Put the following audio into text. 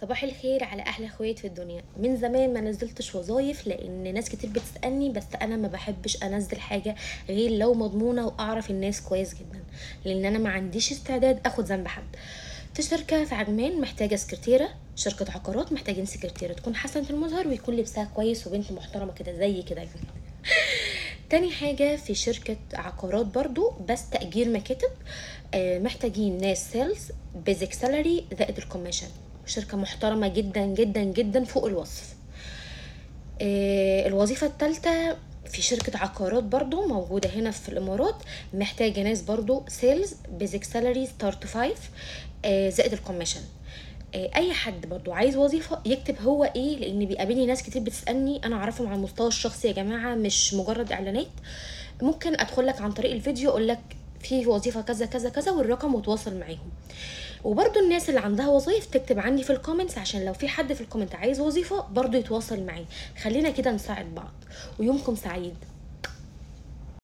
صباح الخير على احلى اخوات في الدنيا من زمان ما نزلتش وظايف لان ناس كتير بتسالني بس انا ما بحبش انزل حاجه غير لو مضمونه واعرف الناس كويس جدا لان انا ما عنديش استعداد اخد ذنب حد في شركه في عجمان محتاجه سكرتيره شركه عقارات محتاجين سكرتيره تكون حسنه المظهر ويكون لبسها كويس وبنت محترمه كده زي كده يعني تاني حاجة في شركة عقارات برضو بس تأجير مكاتب آه، محتاجين ناس سيلز بيزك سالري زائد الكوميشن شركة محترمة جدا جدا جدا فوق الوصف آه، الوظيفة التالتة في شركة عقارات برضو موجودة هنا في الإمارات محتاجة ناس برضو سيلز بيزك سالري ستارت فايف زائد الكوميشن آه، اي حد برضو عايز وظيفه يكتب هو ايه لان بيقابلني ناس كتير بتسالني انا اعرفهم على المستوى الشخصي يا جماعه مش مجرد اعلانات ممكن ادخل لك عن طريق الفيديو اقول لك في وظيفه كذا كذا كذا والرقم وتواصل معاهم وبرضو الناس اللي عندها وظايف تكتب عندي في الكومنتس عشان لو في حد في الكومنت عايز وظيفه برضو يتواصل معي خلينا كده نساعد بعض ويومكم سعيد